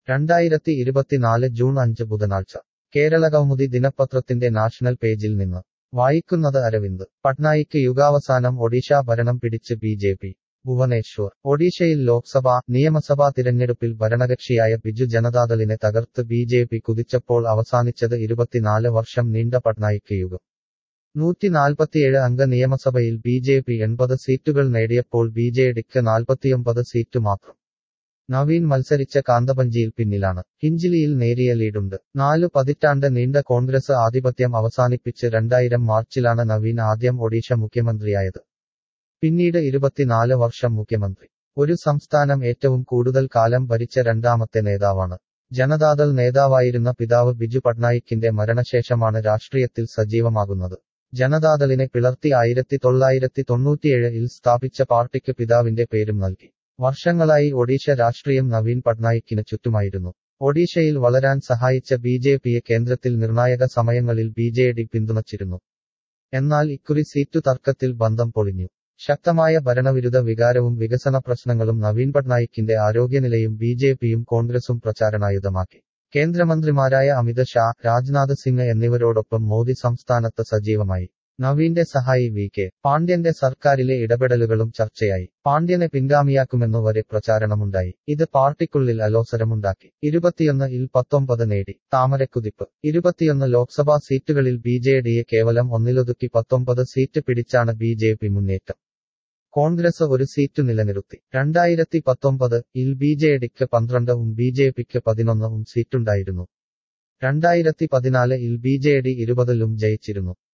രണ്ടായിരത്തി ഇരുപത്തിനാല് ജൂൺ അഞ്ച് ബുധനാഴ്ച കേരള കൗമുദി ദിനപത്രത്തിന്റെ നാഷണൽ പേജിൽ നിന്ന് വായിക്കുന്നത് അരവിന്ദ് പട്നായിക്ക് യുഗാവസാനം ഒഡീഷ ഭരണം പിടിച്ച് ബി ജെ പി ഭുവനേശ്വർ ഒഡീഷയിൽ ലോക്സഭാ നിയമസഭാ തിരഞ്ഞെടുപ്പിൽ ഭരണകക്ഷിയായ ബിജു ജനതാദളിനെ തകർത്ത് ബി ജെ പി കുതിച്ചപ്പോൾ അവസാനിച്ചത് ഇരുപത്തിനാല് വർഷം നീണ്ട പട്നായിക്ക് യുഗം നൂറ്റിനാൽപ്പത്തിയേഴ് അംഗ നിയമസഭയിൽ ബി ജെ പി എൺപത് സീറ്റുകൾ നേടിയപ്പോൾ ബി ജെ ഡിക്ക് നാൽപ്പത്തിയൊമ്പത് സീറ്റ് മാത്രം നവീൻ മത്സരിച്ച കാന്തപഞ്ചിയിൽ പിന്നിലാണ് ഹിഞ്ചിലിയിൽ നേരിയ ലീഡുണ്ട് നാലു പതിറ്റാണ്ട് നീണ്ട കോൺഗ്രസ് ആധിപത്യം അവസാനിപ്പിച്ച് രണ്ടായിരം മാർച്ചിലാണ് നവീൻ ആദ്യം ഒഡീഷ മുഖ്യമന്ത്രിയായത് പിന്നീട് ഇരുപത്തിനാല് വർഷം മുഖ്യമന്ത്രി ഒരു സംസ്ഥാനം ഏറ്റവും കൂടുതൽ കാലം ഭരിച്ച രണ്ടാമത്തെ നേതാവാണ് ജനതാദൾ നേതാവായിരുന്ന പിതാവ് ബിജു പട്നായിക്കിന്റെ മരണശേഷമാണ് രാഷ്ട്രീയത്തിൽ സജീവമാകുന്നത് ജനതാദളിനെ പിളർത്തി ആയിരത്തി തൊള്ളായിരത്തി തൊണ്ണൂറ്റിയേഴിൽ സ്ഥാപിച്ച പാർട്ടിക്ക് പിതാവിന്റെ പേരും നൽകി വർഷങ്ങളായി ഒഡീഷ രാഷ്ട്രീയം നവീൻ പട്നായിക്കിന് ചുറ്റുമായിരുന്നു ഒഡീഷയിൽ വളരാൻ സഹായിച്ച ബി ജെ പിയെ കേന്ദ്രത്തിൽ നിർണായക സമയങ്ങളിൽ ബി ജെ ഡി പിന്തുണച്ചിരുന്നു എന്നാൽ ഇക്കുറി സീറ്റു തർക്കത്തിൽ ബന്ധം പൊളിഞ്ഞു ശക്തമായ ഭരണവിരുദ്ധ വികാരവും വികസന പ്രശ്നങ്ങളും നവീൻ പട്നായിക്കിന്റെ ആരോഗ്യനിലയും ബി ജെ പിയും കോൺഗ്രസും പ്രചാരണായുധമാക്കി കേന്ദ്രമന്ത്രിമാരായ അമിത് ഷാ രാജ്നാഥ് സിംഗ് എന്നിവരോടൊപ്പം മോദി സംസ്ഥാനത്ത് സജീവമായി നവീന്റെ സഹായി വി കെ പാണ്ഡ്യന്റെ സർക്കാരിലെ ഇടപെടലുകളും ചർച്ചയായി പാണ്ഡ്യനെ പിൻഗാമിയാക്കുമെന്നു വരെ പ്രചാരണമുണ്ടായി ഇത് പാർട്ടിക്കുള്ളിൽ അലോസരമുണ്ടാക്കി ഇരുപത്തിയൊന്ന് ഇൽ പത്തൊമ്പത് നേടി താമരക്കുതിപ്പ് ഇരുപത്തിയൊന്ന് ലോക്സഭാ സീറ്റുകളിൽ ബി ജെ ഡിയെ കേവലം ഒന്നിലൊതുക്കി പത്തൊമ്പത് സീറ്റ് പിടിച്ചാണ് ബി ജെ പി മുന്നേറ്റം കോൺഗ്രസ് ഒരു സീറ്റ് നിലനിർത്തി രണ്ടായിരത്തി പത്തൊമ്പത് ഇൽ ബി ജെ ഡിക്ക് പന്ത്രണ്ടും ബി ജെ പിക്ക് പതിനൊന്നും സീറ്റുണ്ടായിരുന്നു രണ്ടായിരത്തി പതിനാല് ഇൽ ബി ജെ ഡി ഇരുപതിലും ജയിച്ചിരുന്നു